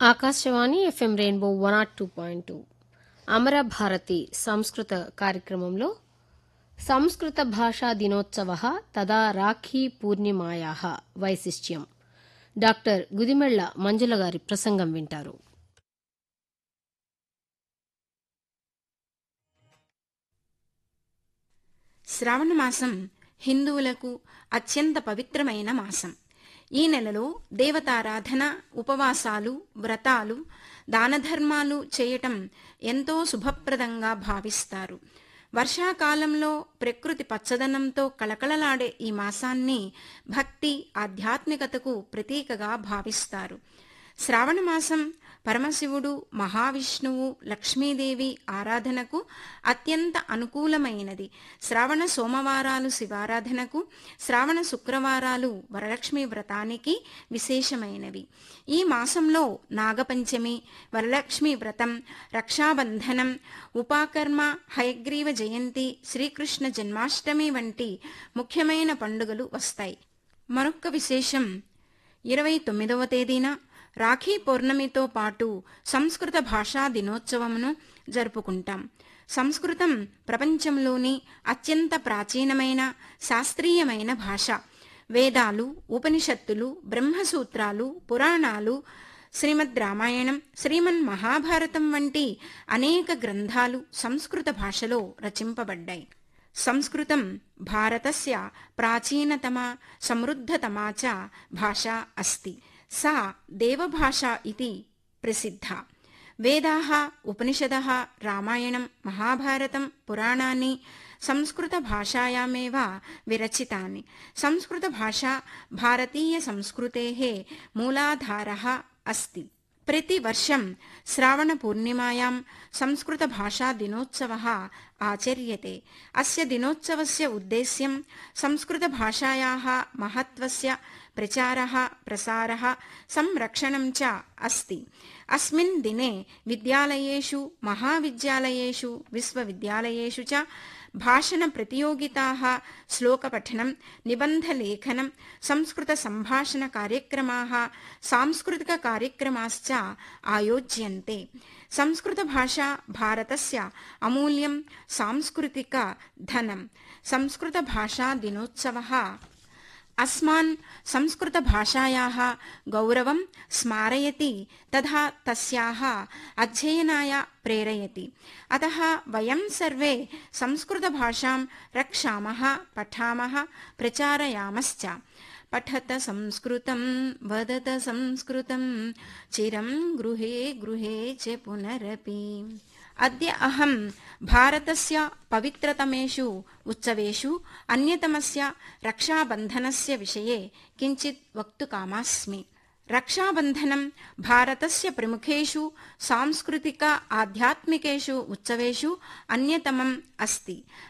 Akashvani FM rainbow one not two point two Amara Bharati సంస్కృత కార్యక్రమంలో సంస్కృత భాషా దినోత్సవ తదా రాఖీ పూర్ణిమాయా వైశిష్ట్యం డాక్టర్ గుదిమెళ్ల మంజుల గారి ప్రసంగం వింటారు శ్రావణ మాసం హిందువులకు అత్యంత పవిత్రమైన మాసం ఈ నెలలో దేవతారాధన ఉపవాసాలు వ్రతాలు దానధర్మాలు చేయటం ఎంతో శుభప్రదంగా భావిస్తారు వర్షాకాలంలో ప్రకృతి పచ్చదనంతో కళకళలాడే ఈ మాసాన్ని భక్తి ఆధ్యాత్మికతకు ప్రతీకగా భావిస్తారు శ్రావణ మాసం పరమశివుడు మహావిష్ణువు లక్ష్మీదేవి ఆరాధనకు అత్యంత అనుకూలమైనది శ్రావణ సోమవారాలు శివారాధనకు శ్రావణ శుక్రవారాలు వరలక్ష్మి వ్రతానికి విశేషమైనవి ఈ మాసంలో నాగపంచమి వరలక్ష్మి వ్రతం రక్షాబంధనం ఉపాకర్మ హయగ్రీవ జయంతి శ్రీకృష్ణ జన్మాష్టమి వంటి ముఖ్యమైన పండుగలు వస్తాయి మరొక విశేషం ఇరవై తొమ్మిదవ తేదీన రాఖీ పౌర్ణమితో పాటు సంస్కృత భాషా దినోత్సవమును జరుపుకుంటాం సంస్కృతం ప్రపంచంలోని అత్యంత ప్రాచీనమైన శాస్త్రీయమైన భాష వేదాలు ఉపనిషత్తులు బ్రహ్మసూత్రాలు పురాణాలు శ్రీమద్ రామాయణం శ్రీమన్ మహాభారతం వంటి అనేక గ్రంథాలు సంస్కృత భాషలో రచింపబడ్డాయి సంస్కృతం భారతస్య ప్రాచీనతమా సమృద్ధతమా చ భాషా అస్తి सा देवभाषा इति प्रसिद्धा वेदाः उपनिषदः रामायणं महाभारतं पुराणानि संस्कृतभाषायामेव विरचितानि संस्कृतभाषा भारतीयसंस्कृतेः मूलाधारः अस्ति प्रतिवर्षं श्रावणपूर्णिमायां संस्कृतभाषादिनोत्सवः आचर्यते अस्य दिनोत्सवस्य उद्देश्यं संस्कृतभाषायाः महत्त्वस्य प्रचारः प्रसारः संरक्षणं च अस्ति अस्मिन् दिने विद्यालयेषु महाविद्यालयेषु विश्वविद्यालयेषु च भाषणप्रतियोगिताः श्लोकपठनं निबन्धलेखनं संस्कृतसम्भाषणकार्यक्रमाः सांस्कृतिककार्यक्रमाश्च आयोज्यन्ते संस्कृतभाषा भारतस्य अमूल्यं सांस्कृतिकधनं संस्कृतभाषादिनोत्सवः अस्मान् संस्कृतभाषायाः गौरवं स्मारयति तथा तस्याः अध्ययनाय प्रेरयति अतः वयं सर्वे संस्कृतभाषां रक्षामः पठामः प्रचारयामश्च पठत संस्कृतं वदत संस्कृतं चिरं गृहे गृहे च पुनरपि अद्य अहं भारतस्य पवित्रतमेषु उत्सवेषु अन्यतमस्य रक्षाबन्धनस्य विषये किञ्चित् वक्तुकामास्मि रक्षाबन्धनं भारतस्य प्रमुखेषु सांस्कृतिक आध्यात्मिकेषु उत्सवेषु अन्यतमम् अस्ति